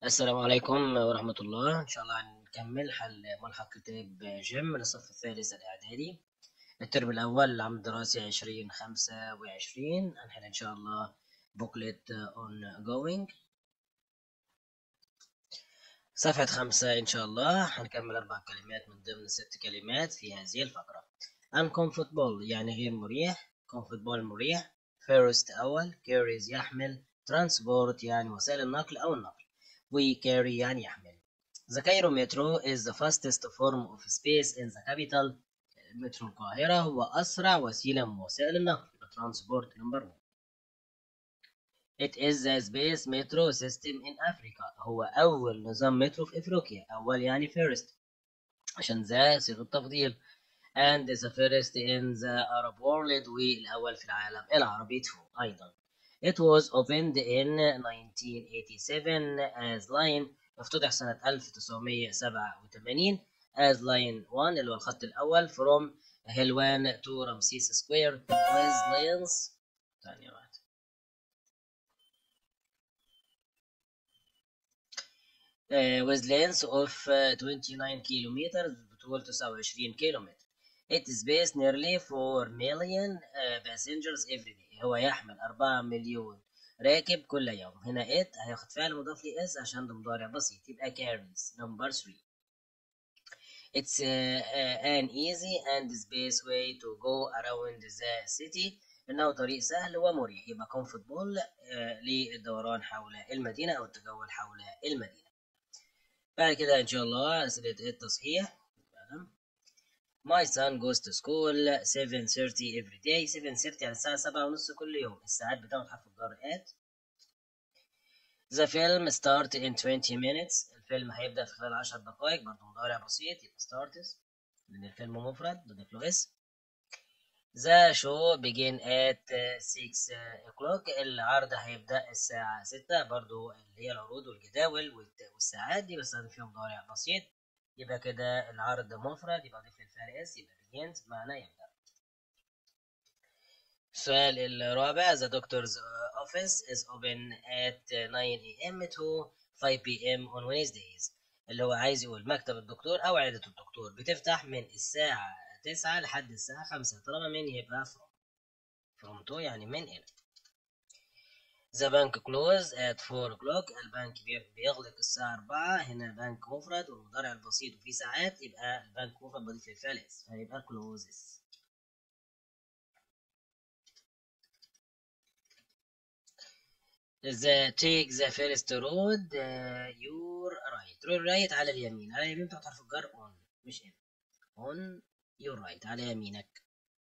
السلام عليكم ورحمة الله إن شاء الله هنكمل حل ملحق كتاب جيم للصف الثالث الإعدادي الترم الأول العام الدراسي عشرين خمسة وعشرين هنحل إن شاء الله بوكلت اون جوينج صفحة خمسة إن شاء الله هنكمل أربع كلمات من ضمن ست كلمات في هذه الفقرة uncomfortable يعني غير مريح comfortable مريح first أول carries يحمل transport يعني وسائل النقل أو النقل we carry يعني يحمل. The Cairo Metro is the fastest form of space in the capital. مترو القاهرة هو أسرع وسيلة من وسائل النقل. Transport number one. It is the space metro system in Africa. هو أول نظام مترو في أفريقيا. أول يعني first. عشان ذا صيغة تفضيل. And the first in the Arab world والأول في العالم العربي too أيضا. It was opened in 1987 as line افتتح سنة 1987 as line 1 اللي هو الخط الأول from هلوان to رمسيس سكوير with lanes ثانية واحدة uh, with lanes of uh, 29 kilometers بطول 29 كيلومتر. It is based nearly 4 million uh, passengers every day. هو يحمل 4 مليون راكب كل يوم هنا it هياخد فعل مضاف ل s عشان ده مضارع بسيط يبقى carries number 3 It's uh, uh, an easy and space way to go around the city إنه طريق سهل ومريح يبقى comfortable uh, للدوران حول المدينة أو التجول حول المدينة بعد كده إن شاء الله أسئلة التصحيح My son goes to school 7:30 every day 7:30 يعني الساعة 7 ونص كل يوم الساعات بتاخد حرف الجر at The film start in 20 minutes الفيلم هيبدأ في خلال 10 دقائق برضه مضارع بسيط يبقى starts لأن الفيلم مفرد بضيف له اسم The show begin at 6 o'clock العرض هيبدأ الساعة 6 برضه اللي هي العروض والجداول والساعات دي بستخدم فيها مضارع بسيط يبقى كده العرض مفرد يبقى اضيف للفعل اس يبقى begins معناه يبدأ. السؤال الرابع The doctor's office is open at 9 a.m. to 5 p.m. on Wednesdays اللي هو عايز يقول مكتب الدكتور أو عيادة الدكتور بتفتح من الساعة 9 لحد الساعة 5 طالما من يبقى from from to يعني من إلى The bank close at 4 o'clock البنك بيغلق الساعة 4 هنا بنك مفرد والمضارع البسيط وفي ساعات يبقى البنك مفرد بضيف للفعل اس فيبقى closes The take the first road uh, your right road right على اليمين على اليمين بتاخد حرف الجر on مش in on your right على يمينك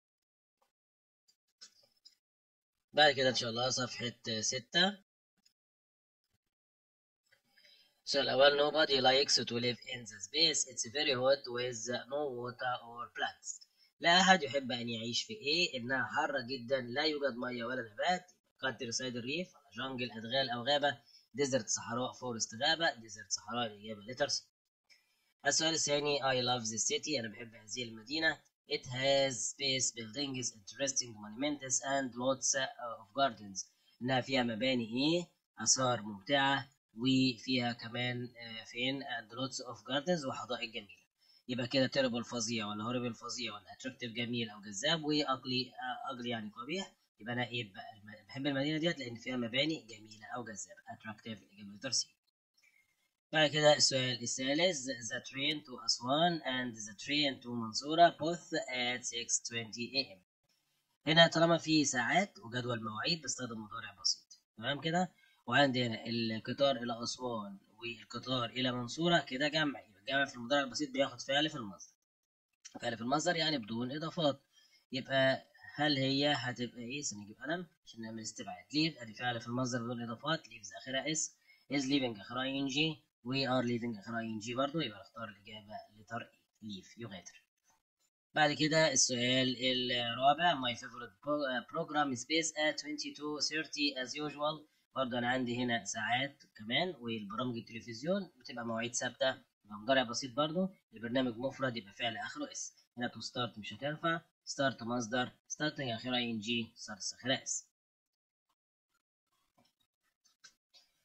بعد كده إن شاء الله صفحة ستة السؤال الأول nobody likes to live in the space it's very hot with no water or plants لا أحد يحب أن يعيش في إيه إنها حارة جدا لا يوجد مية ولا نبات كانتر سايد الريف جنجل أدغال أو غابة ديزرت صحراء فورست غابة ديزرت صحراء الإجابة لتر سي السؤال الثاني I love the city أنا بحب هذه المدينة It has space buildings, interesting monuments and lots of gardens. إنها فيها مباني إيه؟ آثار ممتعة وفيها كمان فين and lots of gardens وحدائق جميلة. يبقى كده terrible فظيع ولا horrible فظيع ولا attractive جميل أو جذاب وأقلي أقلي يعني قبيح. يبقى أنا إيه بحب المدينة ديت لأن فيها مباني جميلة أو جذابة. attractive الإجابة لتر بعد كده السؤال الثالث the train to أسوان and the train to منصورة both at 6:20 a.m. هنا طالما في ساعات وجدول مواعيد بستخدم مضارع بسيط تمام كده وعندي هنا القطار إلى أسوان والقطار إلى منصورة كده جمع يبقى الجمع في المضارع البسيط بياخد فعل في المصدر فعل في المصدر يعني بدون إضافات يبقى هل هي هتبقى إيه؟ نجيب قلم عشان نعمل استبعاد ليف أدي فعل في المصدر بدون إضافات ليفز آخرها اس is leaving آخرها إن جي we are leaving آخرها إن جي برضه يبقى نختار الإجابة لتر إيه leave يغادر بعد كده السؤال الرابع my favorite program space at 22:30 as usual برضه أنا عندي هنا ساعات كمان والبرامج التلفزيون بتبقى مواعيد ثابتة يبقى مضارع بسيط برضه البرنامج مفرد يبقى فعل آخره اس هنا to start مش هتنفع start مصدر starting آخرها إن جي start آخرها اس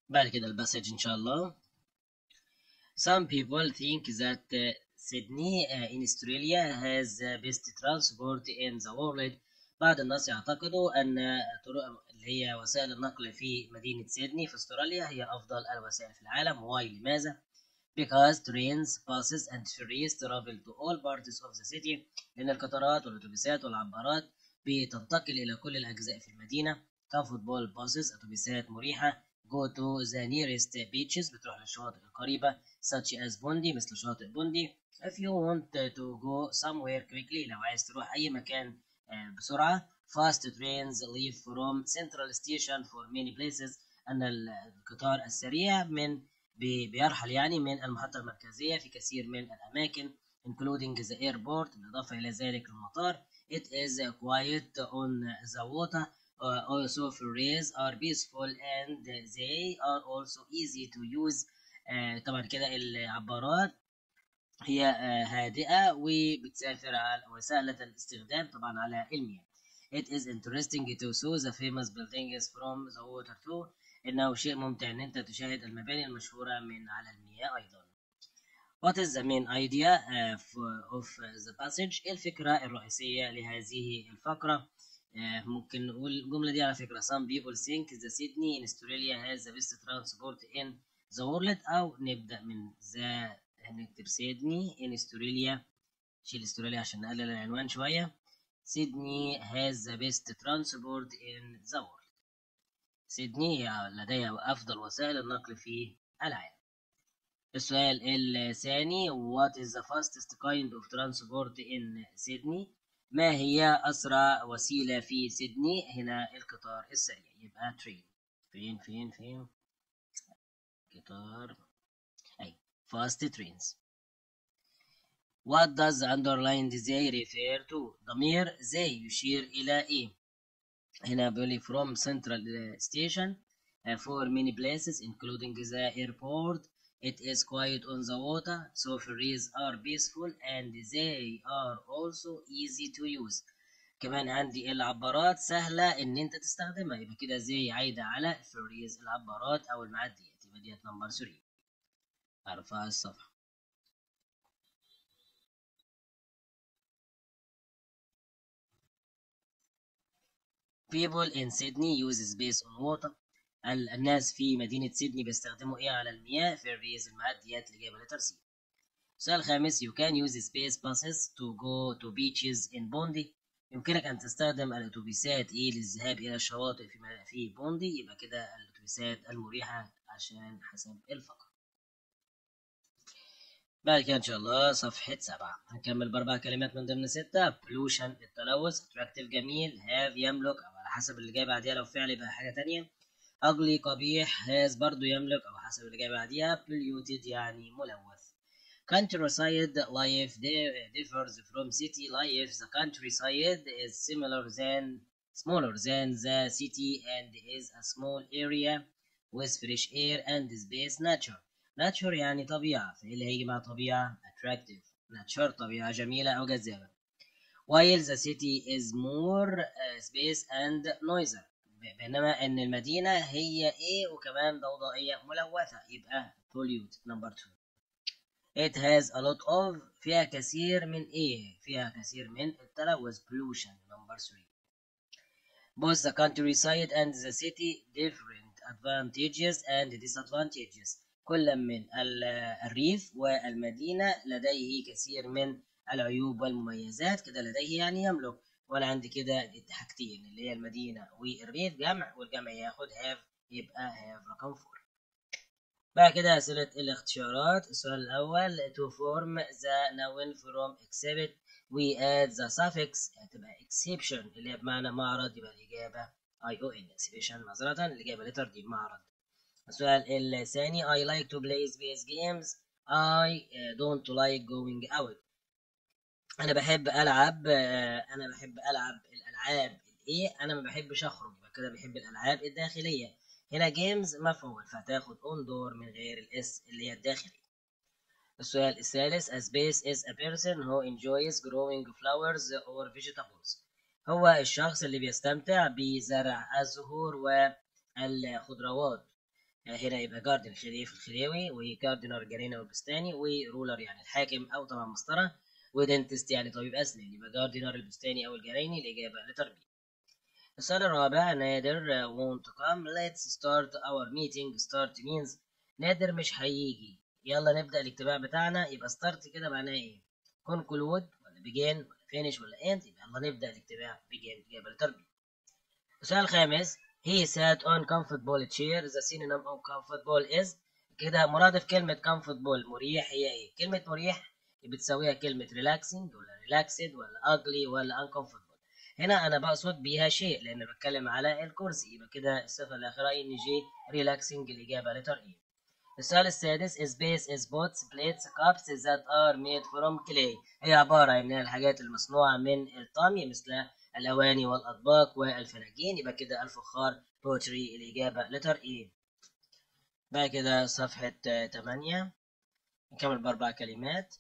بعد كده الباسج إن شاء الله Some people think that uh, Sydney uh, in Australia has the best transport in the world بعض الناس يعتقدوا أن طرق اللي هي وسائل النقل في مدينة سيدني في استراليا هي أفضل الوسائل في العالم واي لماذا؟ Because trains, buses and ferries travel to all parts of the city لأن القطارات والأتوبيسات والعبارات بتنتقل إلى كل الأجزاء في المدينة كفوتبول buses أتوبيسات مريحة go to the nearest beaches بتروح للشواطئ القريبة such as بوندي مثل شاطئ بوندي if you want to go somewhere quickly لو عايز تروح أي مكان بسرعة fast trains leave from central station for many places أن القطار السريع من بيرحل يعني من المحطة المركزية في كثير من الأماكن including the airport بالإضافة إلى ذلك المطار it is quiet on the water uh, also ferries are peaceful and they are also easy to use uh, طبعا كده العبارات هي هادئة وبتسافر على وسهلة الاستخدام طبعا على المياه. It is interesting to see the famous buildings from the water too. إنه شيء ممتع إن أنت تشاهد المباني المشهورة من على المياه أيضا. What is the main idea of the passage؟ إيه الفكرة الرئيسية لهذه الفقرة؟ ممكن نقول الجملة دي على فكرة some people think the Sydney in Australia has the best transport in the world أو نبدأ من the هنكتب سيدني in استراليا شيل استراليا عشان نقلل العنوان شوية سيدني has the best transport in the world سيدني لديها أفضل وسائل النقل في العالم السؤال الثاني what is the fastest kind of transport in Sydney ما هي أسرع وسيلة في سيدني هنا القطار السريع يبقى train فين فين فين قطار أي fast trains. What does the underlined they refer to? ضمير they يشير إلى إيه؟ هنا بيقول لي from central station uh, for many places including the airport. It is quiet on the water, so ferries are peaceful and they are also easy to use. كمان عندي العبارات سهلة إن أنت تستخدمها يبقى كده زي عايدة على ferries العبارات أو المعديات يبقى ديت نمبر 3. أرفع الصفحة People in Sydney use space on water الناس في مدينة سيدني بيستخدموا إيه على المياه ferries المعديات اللي جايبة لتر سي السؤال الخامس you can use space buses to go to beaches in Bondi يمكنك أن تستخدم الأتوبيسات إيه للذهاب إلى الشواطئ في في بوندي يبقى كده الأتوبيسات المريحة عشان حسب الفقرة بعد كده إن شاء الله صفحة سبعة هنكمل بأربع كلمات من ضمن ستة pollution التلوث attractive جميل have يملك أو على حسب اللي جاي بعديها لو فعل يبقى حاجة تانية ugly قبيح has برضو يملك أو حسب اللي جاي بعديها polluted يعني ملوث countryside life differs from city life the countryside is similar than smaller than the city and is a small area with fresh air and space nature nature يعني طبيعة فإيه اللي هيجي مع طبيعة attractive nature طبيعة جميلة أو جذابة while the city is more uh, space and noisy بينما إن المدينة هي إيه وكمان ضوضائية ملوثة يبقى pollute number two it has a lot of فيها كثير من إيه فيها كثير من التلوث pollution number three both the countryside and the city different advantages and disadvantages كل من الريف والمدينة لديه كثير من العيوب والمميزات كده لديه يعني يملك وانا عندي كده حاجتين اللي هي المدينة والريف جمع والجمع ياخد هاف يبقى هاف رقم فور بعد كده أسئلة الاختيارات السؤال الأول to form the noun from exhibit we add the suffix هتبقى exception اللي هي بمعنى معرض يبقى الإجابة ION exception معذرة الإجابة لتر دي معرض السؤال الثاني I like to play space games I don't like going out أنا بحب ألعب أنا بحب ألعب الألعاب الإيه أنا ما بحبش أخرج يبقى كده بحب الألعاب الداخلية هنا جيمز مفعول فهتاخد اون دور من غير الاس اللي هي الداخلي السؤال الثالث a space is a person who enjoys growing flowers or vegetables هو الشخص اللي بيستمتع بزرع الزهور والخضروات هنا يبقى جاردن خريف الخريوي وجاردنر جنينة والبستاني ورولر يعني الحاكم أو طبعا مسطرة ودنتست يعني طبيب أسنان يبقى جاردنر البستاني أو الجنيني الإجابة لتر بي السؤال الرابع نادر won't come let's start our meeting start means نادر مش هيجي يلا نبدأ الاجتماع بتاعنا يبقى start كده معناه ايه conclude ولا begin ولا finish ولا end يبقى يلا نبدأ الاجتماع begin إجابة لتر بي السؤال الخامس he sat on comfortable chair the synonym of comfortable is كده مرادف كلمة comfortable مريح هي ايه كلمة مريح بتساويها كلمة relaxing ولا relaxed ولا ugly ولا uncomfortable هنا انا بقصد بيها شيء لان بتكلم على الكرسي يبقى كده الصفة الاخيرة ان جي relaxing الاجابة لتر ايه السؤال السادس is base is pots plates cups that are made from clay هي عبارة عن الحاجات المصنوعة من الطامي مثل الأواني والأطباق والفناجين يبقى كده الفخار بوتري الإجابة لتر إي بعد كده صفحة تمانية نكمل بأربع كلمات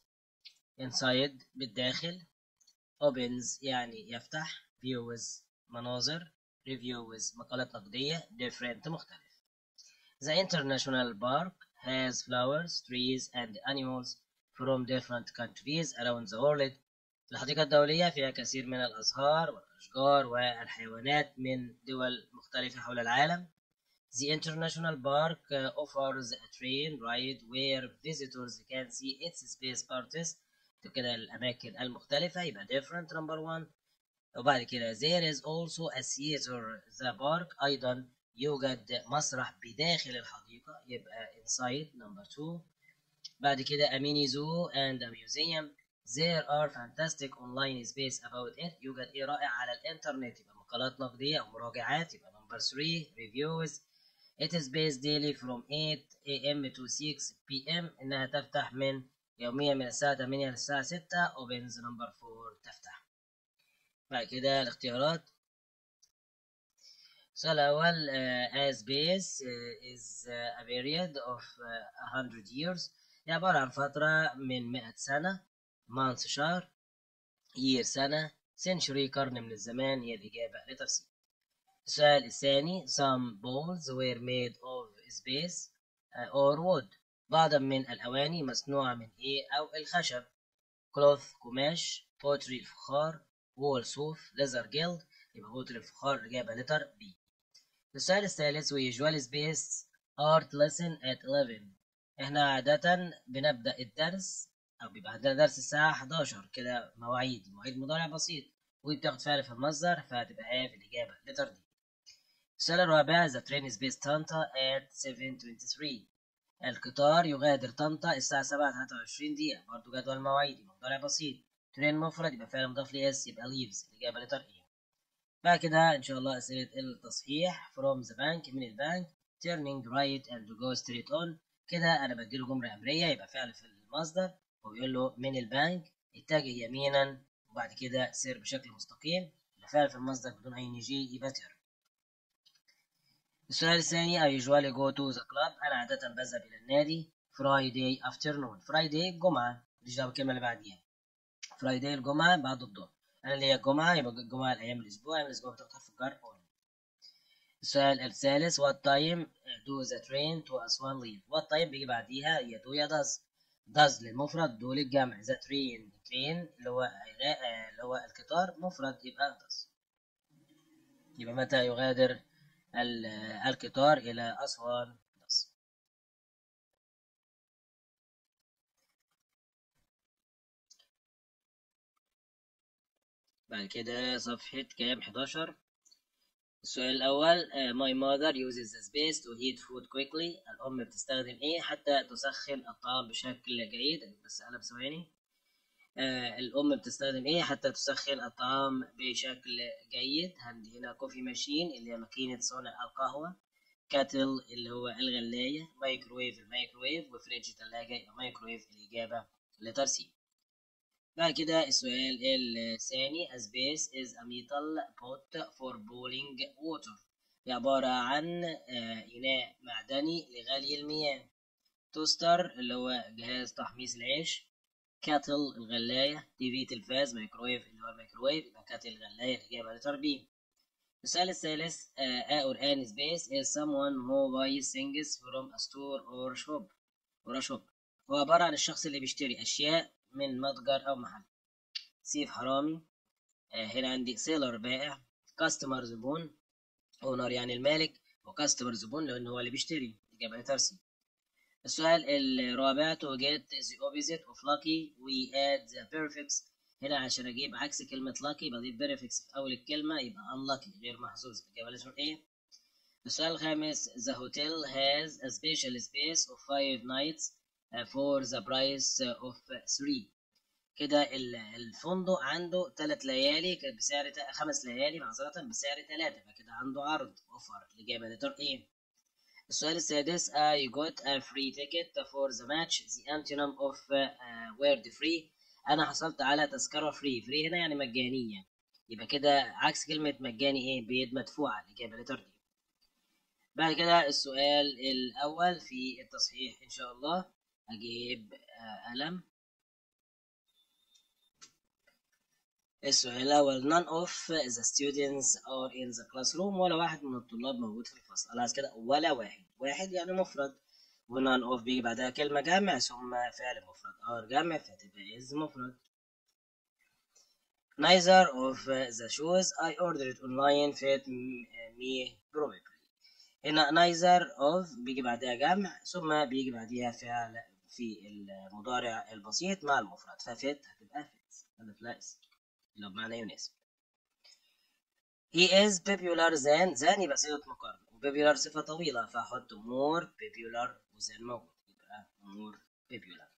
inside بالداخل opens يعني يفتح views مناظر reviews مقالات نقدية different مختلف The international park has flowers, trees and animals from different countries around the world الحديقة الدولية فيها كثير من الأزهار والأشجار والحيوانات من دول مختلفة حول العالم. The International Park offers a train ride where visitors can see its space parties. كده الأماكن المختلفة يبقى different number one. وبعد كده there is also a theater the park أيضا يوجد مسرح بداخل الحديقة يبقى inside number two. بعد كده a mini zoo and a museum There are fantastic online space about it يوجد إيه رائع على الإنترنت يبقى مقالات نقدية أو مراجعات يبقى number 3 reviews It is based daily from 8 a.m. to 6 p.m. إنها تفتح من يوميا من الساعة 8 للساعة 6 opens number 4 تفتح بعد كده الاختيارات السؤال الأول uh, as base uh, is uh, a period of uh, 100 years هي عبارة عن فترة من 100 سنة month شهر year سنة century قرن من الزمان هي الإجابة letter C السؤال الثاني some bowls were made of space or wood بعضا من الأواني مصنوعة من إيه أو الخشب cloth قماش pottery الفخار wool صوف leather جلد يبقى pottery الفخار الإجابة letter B السؤال الثالث we usually space art lesson at 11 احنا عادة بنبدأ الدرس أو بيبقى عندنا درس الساعة 11 كده مواعيد مواعيد مضارع بسيط وبتاخد فعل في المصدر فهتبقى ايه في الإجابة لتر دي السؤال الرابع the train is based طنطا at 7:23 القطار يغادر طنطا الساعة 7:23 دقيقة برضه جدول مواعيد مضارع بسيط ترين مفرد يبقى فعل مضاف لي اس يبقى leaves الإجابة لتر ايه بعد كده إن شاء الله أسئلة التصحيح from the bank من البنك turning right and go straight on كده أنا بديله جملة أمرية يبقى فعل في المصدر وبيقول له من البنك اتجه يمينا وبعد كده سير بشكل مستقيم الفعل في المصدر بدون اي نجي يبقى تر السؤال الثاني I usually go to the club أنا عادة بذهب إلى النادي Friday afternoon Friday الجمعة مش دعوة بالكلمة اللي بعديها Friday الجمعة بعد الظهر أنا اللي هي الجمعة يبقى الجمعة الأيام الأسبوع أيام الأسبوع بتاخد حرف الجر on السؤال الثالث what time do the train to أسوان leave what time بيجي بعديها يا do يا does does للمفرد do للجمع the train train اللي هو اللي هو القطار مفرد يبقى does يبقى متى يغادر القطار إلى أسوان does بعد كده صفحة كام 11 السؤال الأول uh, My mother uses the space to heat food quickly الأم بتستخدم إيه حتى تسخن الطعام بشكل جيد بس أنا بثواني uh, الأم بتستخدم إيه حتى تسخن الطعام بشكل جيد عندي هنا كوفي ماشين اللي هي ماكينة صنع القهوة كاتل اللي هو الغلاية مايكرويف المايكرويف وفريج ثلاجة يبقى مايكرويف الإجابة لتر سي بعد كده السؤال الثاني a space is a metal pot for boiling water هي عبارة عن إناء معدني لغلي المياه توستر اللي هو جهاز تحميص العيش كاتل الغلاية تي في تلفاز مايكرويف اللي هو الميكرويف يبقى كاتل الغلاية الإجابة لتر بي السؤال الثالث a or an space is someone who buys things from a store or shop or a shop هو عبارة عن الشخص اللي بيشتري أشياء من متجر أو محل سيف حرامي آه هنا عندي سيلر بائع كاستمر زبون اونر يعني المالك وكاستمر زبون لأنه هو اللي بيشتري إجابة لتر سي السؤال الرابع to get the opposite of lucky we add the prefix هنا عشان اجيب عكس كلمة lucky بضيف prefix في أول الكلمة يبقى unlucky غير محظوظ الإجابة لازم إيه؟ السؤال الخامس the hotel has a special space of five nights for the price of three كده الفندق عنده ثلاث ليالي كانت بسعر خمس ليالي معذرة بسعر ثلاثة فكده عنده عرض اوفر الإجابة لتر ايه السؤال السادس I got a free ticket for the match the antonym of uh, word free أنا حصلت على تذكرة فري فري هنا يعني مجانية يبقى كده عكس كلمة مجاني إيه بيد مدفوعة الإجابة لتر دي بعد كده السؤال الأول في التصحيح إن شاء الله أجيب uh, قلم السؤال الأول none of the students are in the classroom ولا واحد من الطلاب موجود في الفصل خلاص كده ولا واحد واحد يعني مفرد و none of بيجي بعدها كلمة جمع ثم فعل مفرد are جمع فتبقى is مفرد neither of the shoes I ordered online fit me probably هنا neither of بيجي بعدها جمع ثم بيجي بعدها فعل في المضارع البسيط مع المفرد ففت هتبقى fit هذا فلاس لو بمعنى يناسب he is popular than than يبقى صيغة مقارنة وpopular صفة طويلة فأحط more popular وthan موجود يبقى more popular